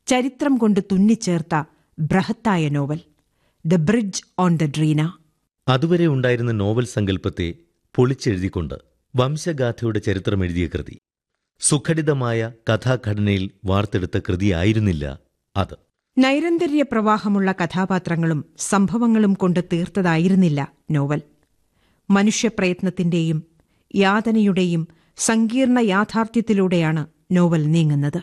ചരിത്രം കൊണ്ട് തുന്നിച്ചേർത്ത ബൃഹത്തായ novel the bridge on the Drina അതുവരെ ഉണ്ടായിരുന്ന നോവൽ സങ്കല്പത്തെ പൊളിച്ചെഴുതിക്കൊണ്ട് വംശഗാഥയുടെ ചരിത്രം എഴുതിയ കൃതി സുഘടിതമായ കഥാഘടനയിൽ വാർത്തെടുത്ത കൃതിയായിരുന്നില്ല അത് നൈരന്തര്യ പ്രവാഹമുള്ള കഥാപാത്രങ്ങളും സംഭവങ്ങളും കൊണ്ട് തീർത്തതായിരുന്നില്ല നോവൽ മനുഷ്യപ്രയത്നത്തിന്റെയും യാതനയുടെയും സങ്കീർണ യാഥാർത്ഥ്യത്തിലൂടെയാണ് നോവൽ നീങ്ങുന്നത്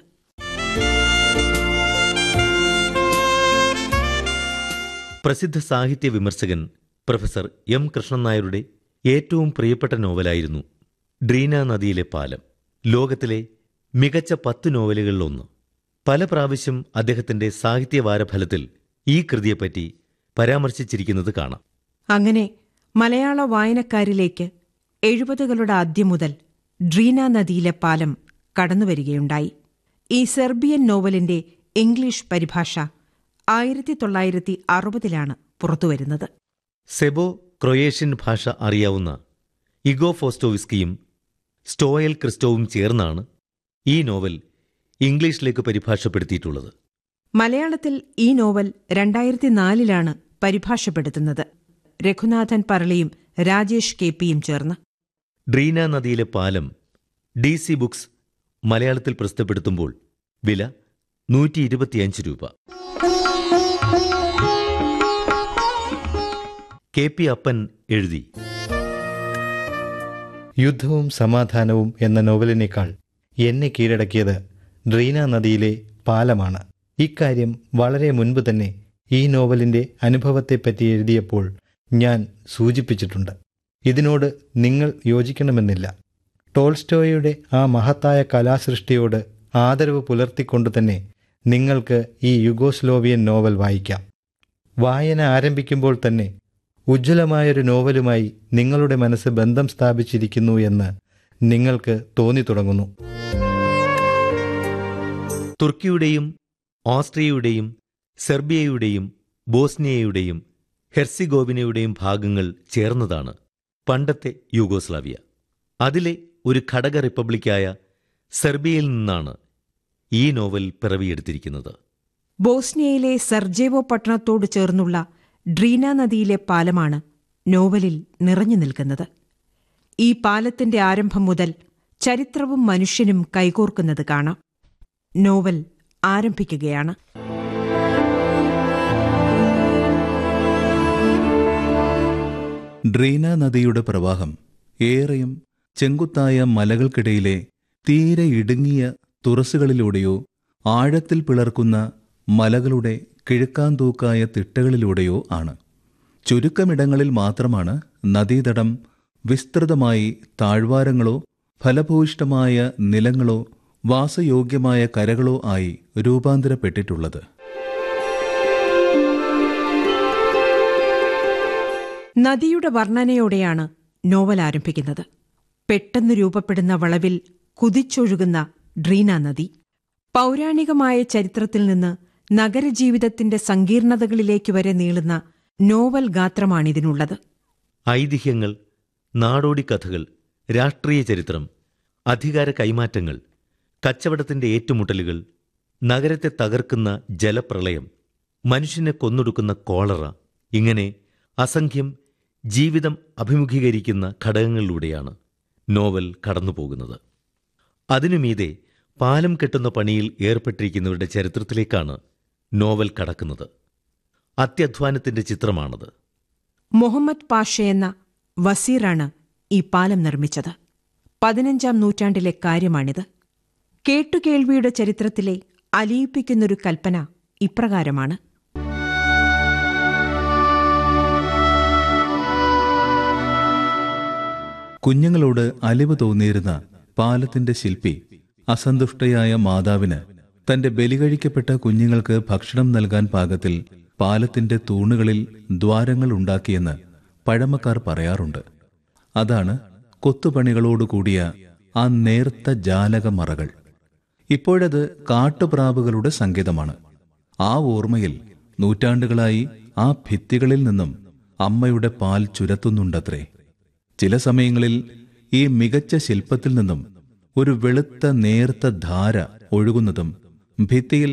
പ്രസിദ്ധ സാഹിത്യ വിമർശകൻ പ്രൊഫസർ എം കൃഷ്ണൻ നായരുടെ ഏറ്റവും പ്രിയപ്പെട്ട നോവലായിരുന്നു ഡ്രീന നദിയിലെ പാലം ലോകത്തിലെ മികച്ച പത്ത് നോവലുകളിലൊന്ന് പല പ്രാവശ്യം അദ്ദേഹത്തിന്റെ സാഹിത്യവാരഫലത്തിൽ ഈ കൃതിയെപ്പറ്റി പരാമർശിച്ചിരിക്കുന്നത് കാണാം അങ്ങനെ മലയാള വായനക്കാരിലേക്ക് എഴുപതുകളുടെ ആദ്യം മുതൽ ഡ്രീന നദിയിലെ പാലം കടന്നുവരികയുണ്ടായി ഈ സെർബിയൻ നോവലിന്റെ ഇംഗ്ലീഷ് പരിഭാഷ ആയിരത്തി തൊള്ളായിരത്തി അറുപതിലാണ് പുറത്തുവരുന്നത് സെബോ ക്രൊയേഷ്യൻ ഭാഷ അറിയാവുന്ന ഇഗോ ഫോസ്റ്റോവിസ്കിയും സ്റ്റോയൽ ക്രിസ്റ്റോവും ചേർന്നാണ് ഈ നോവൽ ഇംഗ്ലീഷിലേക്ക് പരിഭാഷപ്പെടുത്തിയിട്ടുള്ളത് മലയാളത്തിൽ ഈ നോവൽ രണ്ടായിരത്തി നാലിലാണ് പരിഭാഷപ്പെടുത്തുന്നത് രഘുനാഥൻ പറളിയും രാജേഷ് കെ പിയും ചേർന്ന് ഡ്രീന നദിയിലെ പാലം ഡി സി ബുക്സ് മലയാളത്തിൽ പ്രസിദ്ധപ്പെടുത്തുമ്പോൾ വില നൂറ്റി ഇരുപത്തിയഞ്ച് രൂപ കെ പി അപ്പൻ എഴുതി യുദ്ധവും സമാധാനവും എന്ന നോവലിനേക്കാൾ എന്നെ കീഴടക്കിയത് ഡ്രീന നദിയിലെ പാലമാണ് ഇക്കാര്യം വളരെ മുൻപ് തന്നെ ഈ നോവലിന്റെ അനുഭവത്തെപ്പറ്റി എഴുതിയപ്പോൾ ഞാൻ സൂചിപ്പിച്ചിട്ടുണ്ട് ഇതിനോട് നിങ്ങൾ യോജിക്കണമെന്നില്ല ടോൾസ്റ്റോയുടെ ആ മഹത്തായ കലാസൃഷ്ടിയോട് ആദരവ് പുലർത്തിക്കൊണ്ട് തന്നെ നിങ്ങൾക്ക് ഈ യുഗോസ്ലോവിയൻ നോവൽ വായിക്കാം വായന ആരംഭിക്കുമ്പോൾ തന്നെ ഉജ്ജ്വലമായൊരു നോവലുമായി നിങ്ങളുടെ മനസ്സ് ബന്ധം സ്ഥാപിച്ചിരിക്കുന്നു എന്ന് നിങ്ങൾക്ക് തോന്നി തുടങ്ങുന്നു തുർക്കിയുടെയും ഓസ്ട്രിയയുടെയും സെർബിയയുടെയും ബോസ്നിയയുടെയും ഹെർസിഗോവിനയുടെയും ഭാഗങ്ങൾ ചേർന്നതാണ് പണ്ടത്തെ യൂഗോസ്ലാവിയ അതിലെ ഒരു ഘടക റിപ്പബ്ലിക്കായ സെർബിയയിൽ നിന്നാണ് ഈ നോവൽ പിറവിയെടുത്തിരിക്കുന്നത് ബോസ്നിയയിലെ സർജേവോ പട്ടണത്തോട് ചേർന്നുള്ള ഡ്രീന നദിയിലെ പാലമാണ് നോവലിൽ നിറഞ്ഞു നിൽക്കുന്നത് ഈ പാലത്തിന്റെ ആരംഭം മുതൽ ചരിത്രവും മനുഷ്യനും കൈകോർക്കുന്നത് കാണാം നോവൽ ആരംഭിക്കുകയാണ് ഡ്രീന നദിയുടെ പ്രവാഹം ഏറെയും ചെങ്കുത്തായ മലകൾക്കിടയിലെ തീരെ ഇടുങ്ങിയ തുറസുകളിലൂടെയോ ആഴത്തിൽ പിളർക്കുന്ന മലകളുടെ കിഴക്കാന്തൂക്കായ തിട്ടകളിലൂടെയോ ആണ് ചുരുക്കമിടങ്ങളിൽ മാത്രമാണ് നദീതടം വിസ്തൃതമായി താഴ്വാരങ്ങളോ ഫലഭൂയിഷ്ടമായ നിലങ്ങളോ വാസയോഗ്യമായ കരകളോ ആയി രൂപാന്തരപ്പെട്ടിട്ടുള്ളത് നദിയുടെ വർണ്ണനയോടെയാണ് നോവൽ ആരംഭിക്കുന്നത് പെട്ടെന്ന് രൂപപ്പെടുന്ന വളവിൽ കുതിച്ചൊഴുകുന്ന ഡ്രീന നദി പൗരാണികമായ ചരിത്രത്തിൽ നിന്ന് നഗരജീവിതത്തിന്റെ സങ്കീർണതകളിലേക്ക് വരെ നീളുന്ന നോവൽ ഗാത്രമാണിതിനുള്ളത് ഐതിഹ്യങ്ങൾ നാടോടി കഥകൾ രാഷ്ട്രീയ ചരിത്രം അധികാര കൈമാറ്റങ്ങൾ കച്ചവടത്തിന്റെ ഏറ്റുമുട്ടലുകൾ നഗരത്തെ തകർക്കുന്ന ജലപ്രളയം മനുഷ്യനെ കൊന്നൊടുക്കുന്ന കോളറ ഇങ്ങനെ അസംഖ്യം ജീവിതം അഭിമുഖീകരിക്കുന്ന ഘടകങ്ങളിലൂടെയാണ് നോവൽ കടന്നുപോകുന്നത് അതിനുമീതെ പാലം കെട്ടുന്ന പണിയിൽ ഏർപ്പെട്ടിരിക്കുന്നവരുടെ ചരിത്രത്തിലേക്കാണ് നോവൽ കടക്കുന്നത് അത്യധ്വാനത്തിന്റെ ചിത്രമാണത് മുഹമ്മദ് പാഷ എന്ന വസീറാണ് ഈ പാലം നിർമ്മിച്ചത് പതിനഞ്ചാം നൂറ്റാണ്ടിലെ കാര്യമാണിത് കേട്ടുകേൾവിയുടെ ചരിത്രത്തിലെ അലിയിപ്പിക്കുന്നൊരു കൽപ്പന ഇപ്രകാരമാണ് കുഞ്ഞുങ്ങളോട് അലിവ് തോന്നിയിരുന്ന പാലത്തിന്റെ ശില്പി അസന്തുഷ്ടയായ മാതാവിന് തന്റെ ബലികഴിക്കപ്പെട്ട കുഞ്ഞുങ്ങൾക്ക് ഭക്ഷണം നൽകാൻ പാകത്തിൽ പാലത്തിന്റെ തൂണുകളിൽ ദ്വാരങ്ങൾ ഉണ്ടാക്കിയെന്ന് പഴമക്കാർ പറയാറുണ്ട് അതാണ് കൊത്തുപണികളോടുകൂടിയ ആ നേർത്ത ജാലകമറകൾ ഇപ്പോഴത് കാട്ടുപ്രാവുകളുടെ സങ്കേതമാണ് ആ ഓർമ്മയിൽ നൂറ്റാണ്ടുകളായി ആ ഭിത്തികളിൽ നിന്നും അമ്മയുടെ പാൽ ചുരത്തുന്നുണ്ടത്രേ ചില സമയങ്ങളിൽ ഈ മികച്ച ശില്പത്തിൽ നിന്നും ഒരു വെളുത്ത നേർത്ത ധാര ഒഴുകുന്നതും ഭിത്തിയിൽ